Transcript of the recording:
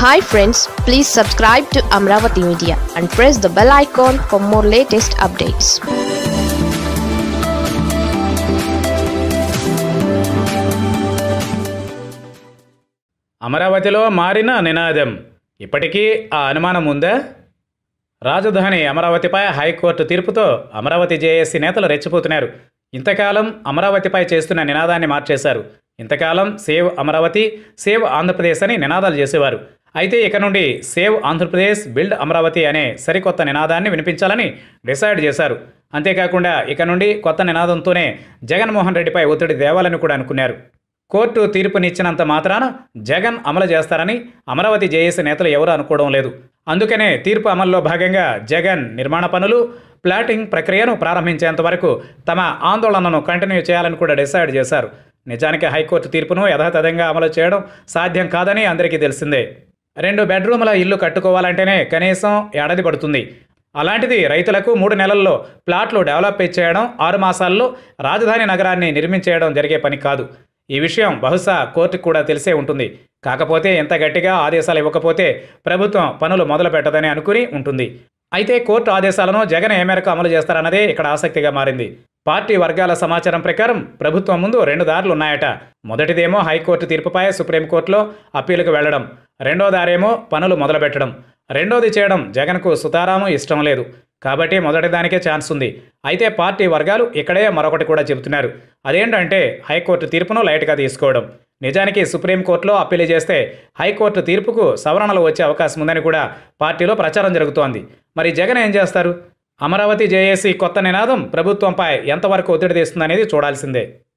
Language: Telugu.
hi friends please subscribe to Amaravati media and press the bell icon for more latest updates అమరావతిలో మారిన నినాదం ఇప్పటికీ ఆ అనుమానం ఉందా రాజధాని అమరావతిపై హైకోర్టు తీర్పుతో అమరావతి జేఏసీ నేతలు రెచ్చిపోతున్నారు ఇంతకాలం అమరావతిపై చేస్తున్న నినాదాన్ని మార్చేశారు ఇంతకాలం సేవ్ అమరావతి సేవ్ ఆంధ్రప్రదేశ్ అని నినాదాలు చేసేవారు అయితే ఇక నుండి సేవ్ ఆంధ్రప్రదేశ్ బిల్డ్ అమరావతి అనే సరికొత్త నినాదాన్ని వినిపించాలని డిసైడ్ చేశారు అంతేకాకుండా ఇక నుండి కొత్త నినాదంతోనే జగన్మోహన్ రెడ్డిపై ఒత్తిడి తేవాలని కూడా అనుకున్నారు కోర్టు తీర్పునిచ్చినంత మాత్రాన జగన్ అమలు చేస్తారని అమరావతి జేఏసీ నేతలు ఎవరూ అనుకోవడం లేదు అందుకనే తీర్పు అమల్లో భాగంగా జగన్ నిర్మాణ పనులు ప్లాటింగ్ ప్రక్రియను ప్రారంభించేంత వరకు తమ ఆందోళనను కంటిన్యూ చేయాలని కూడా డిసైడ్ చేశారు నిజానికి హైకోర్టు తీర్పును యథాతథంగా అమలు చేయడం సాధ్యం కాదని అందరికీ తెలిసిందే రెండు బెడ్రూముల ఇల్లు కట్టుకోవాలంటేనే కనీసం ఏడాది పడుతుంది అలాంటిది రైతులకు మూడు నెలల్లో ప్లాట్లు డెవలప్ చేయడం ఆరు మాసాల్లో రాజధాని నగరాన్ని నిర్మించేయడం జరిగే పని కాదు ఈ విషయం బహుశా కోర్టుకు కూడా తెలిసే ఉంటుంది కాకపోతే ఎంత గట్టిగా ఆదేశాలు ఇవ్వకపోతే ప్రభుత్వం పనులు మొదలు పెట్టదని అనుకుని ఉంటుంది అయితే కోర్టు ఆదేశాలను జగన్ ఏ మేరకు అమలు చేస్తారన్నదే ఇక్కడ ఆసక్తిగా మారింది పార్టీ వర్గాల సమాచారం ప్రకారం ప్రభుత్వం ముందు రెండు దారులు ఉన్నాయట మొదటిదేమో హైకోర్టు తీర్పుపై సుప్రీంకోర్టులో అప్పీలుకు వెళ్లడం రెండో దారేమో పనులు మొదలుపెట్టడం రెండోది చేయడం జగన్కు సుతారాము ఇష్టం లేదు కాబట్టి మొదటి దానికే ఛాన్స్ ఉంది అయితే పార్టీ వర్గాలు ఇక్కడే మరొకటి కూడా చెబుతున్నారు అదేంటంటే హైకోర్టు తీర్పును లైట్గా తీసుకోవడం నిజానికి సుప్రీంకోర్టులో అప్పీలు చేస్తే హైకోర్టు తీర్పుకు సవరణలు వచ్చే అవకాశం ఉందని కూడా పార్టీలో ప్రచారం జరుగుతోంది మరి జగన్ ఏం చేస్తారు అమరావతి జేఏసీ కొత్త నినాదం ప్రభుత్వంపై ఎంతవరకు ఒత్తిడి తెస్తుందనేది చూడాల్సిందే